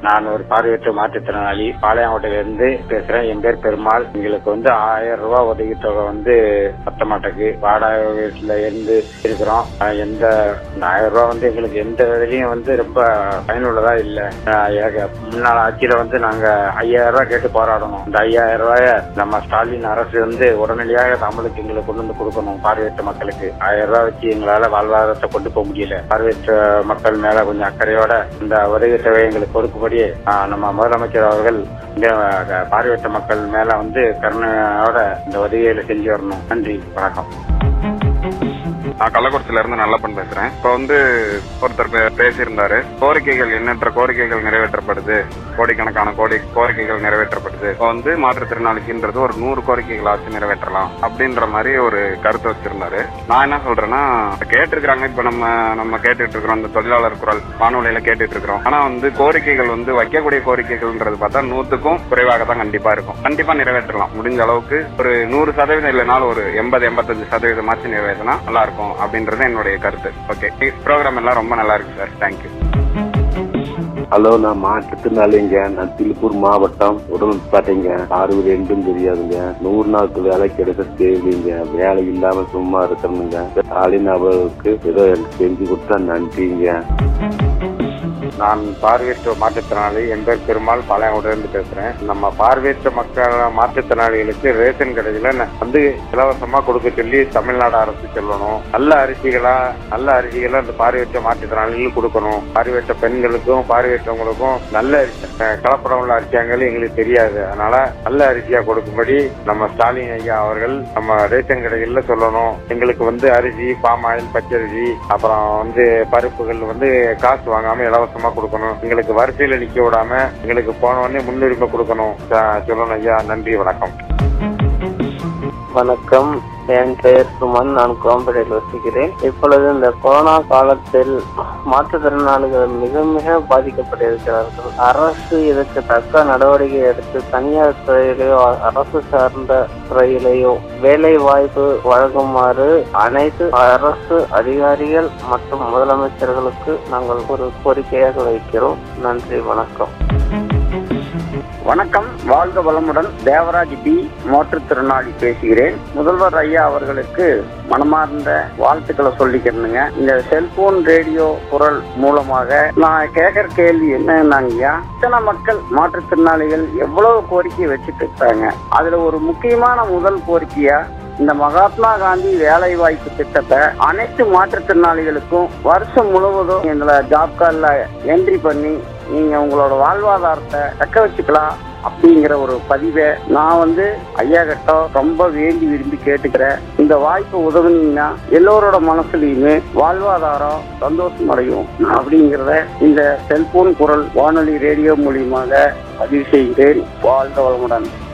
நான் ஒரு பார்வையற்ற மாற்றுத்திறனாளி பாளையங்கோட்டையில இருந்து பேசுறேன் என் பேர் பெருமாள் எங்களுக்கு வந்து ஆயிரம் ரூபாய் உதவித்தொகை வந்து பத்த மாட்டேக்கு வாடகை வீட்டுல இருந்து இருக்கிறோம் ஆஹ் எந்த இந்த ஆயிரம் ரூபாய் வந்து எங்களுக்கு எந்த இதுலயும் வந்து ரொம்ப பயனுள்ளதா இல்ல ஆஹ் ஏக- முன்னாள் ஆட்சியில வந்து நாங்க ஐயாயிரம் ரூபாய் கேட்டு போராடணும் இந்த ஐயாயிரம் ரூபாய நம்ம ஸ்டாலின் அரசு வந்து உடனடியாக தமிழுக்கு எங்களுக்கு கொண்டு வந்து கொடுக்கணும் பார்வையற்ற மக்களுக்கு ஆயிரம் ரூபாய் வச்சு எங்களால வாழ்வாதாரத்தை கொண்டு போக முடியல பார்வையற்ற மக்கள் மேல கொஞ்சம் அக்கறையோட இந்த உதவி தொகை எங்களுக்கு கொடுக்கும்படி ஆஹ், நம்ம முதலமைச்சர் அவர்கள் இந்த அஹ், பார்வையற்ற மக்கள் மேல வந்து கருணையோட இந்த உதவிகளை செஞ்சு வரணும் நன்றி வணக்கம் நான் கள்ளக்குறிச்சியில இருந்து நல்லப்பன் பேசுறேன் இப்ப வந்து ஒருத்தர் பே- பேசியிருந்தாரு கோரிக்கைகள் எண்ணற்ற கோரிக்கைகள் நிறைவேற்றப்படுது கோடிக்கணக்கான கோடி கோரிக்கைகள் நிறைவேற்றப்படுது இப்ப வந்து மாற்றுத்திறனாளிக்குன்றது ஒரு நூறு கோரிக்கைகளாச்சும் நிறைவேற்றலாம் அப்படின்ற மாதிரி ஒரு கருத்து வச்சிருந்தாரு நான் என்ன சொல்றேன்னா கேட்டிருக்கிறாங்க இப்ப நம்ம நம்ம கேட்டுட்டு இருக்கிறோம் இந்த தொழிலாளர் குரல் வானொலியில கேட்டுட்டு இருக்கிறோம் ஆனா வந்து கோரிக்கைகள் வந்து வைக்கக்கூடிய கோரிக்கைகள்ன்றது பார்த்தா நூத்துக்கும் குறைவாக தான் கண்டிப்பா இருக்கும் கண்டிப்பா நிறைவேற்றலாம் முடிஞ்ச அளவுக்கு ஒரு நூறு சதவீதம் இல்லைனாலும் ஒரு எண்பது எண்பத்தஞ்சு சதவீதமாச்சும் நிறைவேற்றினா நல்லா இருக்கும் அப்படின்றது என்னுடைய கருத்து ஓகே ப்ரோக்ராம் எல்லாம் ரொம்ப நல்லா இருக்கு சார் தேங்க்யூ ஹலோ நான் மாற்றுத்திறனாளிங்க நான் திருப்பூர் மாவட்டம் உடம்புப்பாட்டைங்க ஆறு ரெண்டும் தெரியாதுங்க நூறு நாளுக்கு வேலை கிடைக்க தேவைங்க வேலை இல்லாம சும்மா இருக்கணுங்க ஸ்டாலின் அவர்களுக்கு ஏதோ எனக்கு செஞ்சு கொடுத்தா நன்றிங்க நான் பார்வையற்ற மாற்றுத்திறனாளி என் பேர் பெருமாள் பாளையங்கோட்டிலிருந்து பேசுறேன் நம்ம பார்வையற்ற மக்கள் மாற்றுத்திறனாளிகளுக்கு ரேஷன் கடையில ந- வந்து இலவசமா கொடுக்க சொல்லி தமிழ்நாடு அரசு சொல்லணும் நல்ல அரிசிகளா நல்ல அரிசிகளா இந்த பார்வையற்ற மாற்றுத்திறனாளிகளுக்கு கொடுக்கணும் பார்வையற்ற பெண்களுக்கும் பார்வையற்றவங்களுக்கும் நல்ல அரிசி அஹ், கலப்படம் உள்ள அரிசியாங்கள் எங்களுக்கு தெரியாது அதனால நல்ல அரிசியா கொடுக்கும்படி நம்ம ஸ்டாலின் ஐயா அவர்கள் நம்ம ரேஷன் கடைகள்ல சொல்லணும் எங்களுக்கு வந்து அரிசி பாம் ஆயில் பச்சரிசி அப்புறம் வந்து பருப்புகள் வந்து காசு வாங்காம இலவசமா கொடுக்கணும் எங்களுக்கு வரிசையில நிக்க விடாம எங்களுக்கு போன உடனே முன்னுரிமை கொடுக்கணும் ச- சொல்லணும் ஐயா நன்றி வணக்கம் வணக்கம் என் பெயர் சுமன் நான் கோம்பேடையில் வசிக்கிறேன் இப்பொழுது இந்த கொரோனா காலத்தில் மாற்றுத்திறனாளிகள் மிக மிக பாதிக்கப்பட்டிருக்கிறார்கள் அரசு இதற்கு தக்க நடவடிக்கை எடுத்து தனியார் துறையிலேயோ அரசு சார்ந்த துறையிலேயோ வேலை வாய்ப்பு வழங்குமாறு அனைத்து அரசு அதிகாரிகள் மற்றும் முதலமைச்சர்களுக்கு நாங்கள் ஒரு கோரிக்கையாக வைக்கிறோம் நன்றி வணக்கம் வணக்கம் வாழ்க வளமுடன் தேவராஜ் பி மாற்றுத்திறனாளி பேசுகிறேன் முதல்வர் ஐயா அவர்களுக்கு மனமார்ந்த வாழ்த்துக்களை சொல்லிக்கிறேனுங்க இந்த செல்போன் ரேடியோ குரல் மூலமாக நான் கேட்கிற கேள்வி என்னன்னாங்கய்யா இத்தனை மக்கள் மாற்றுத்திறனாளிகள் எவ்வளவு கோரிக்கை வச்சுட்டு இருக்காங்க அதுல ஒரு முக்கியமான முதல் கோரிக்கையா இந்த மகாத்மா காந்தி வேலை வாய்ப்பு திட்டத்தை அனைத்து மாற்றுத்திறனாளிகளுக்கும் வருஷம் முழுவதும் இந்த ஜாப் கார்டில் என்ட்ரி பண்ணி நீங்க உங்களோட வாழ்வாதாரத்தை தக்க வச்சுக்கலாம் அப்படிங்கிற ஒரு பதிவை நான் வந்து ஐயா கிட்ட ரொம்ப வேண்டி விரும்பி கேட்டுக்கிறேன் இந்த வாய்ப்பு உதவுனீங்கன்னா எல்லோரோட மனசுலயுமே வாழ்வாதாரம் சந்தோஷம் அடையும் அப்படிங்கிறத இந்த செல்போன் குரல் வானொலி ரேடியோ மூலியமாக பதிவு செய்கிறேன் வாழ்க வளமுடன்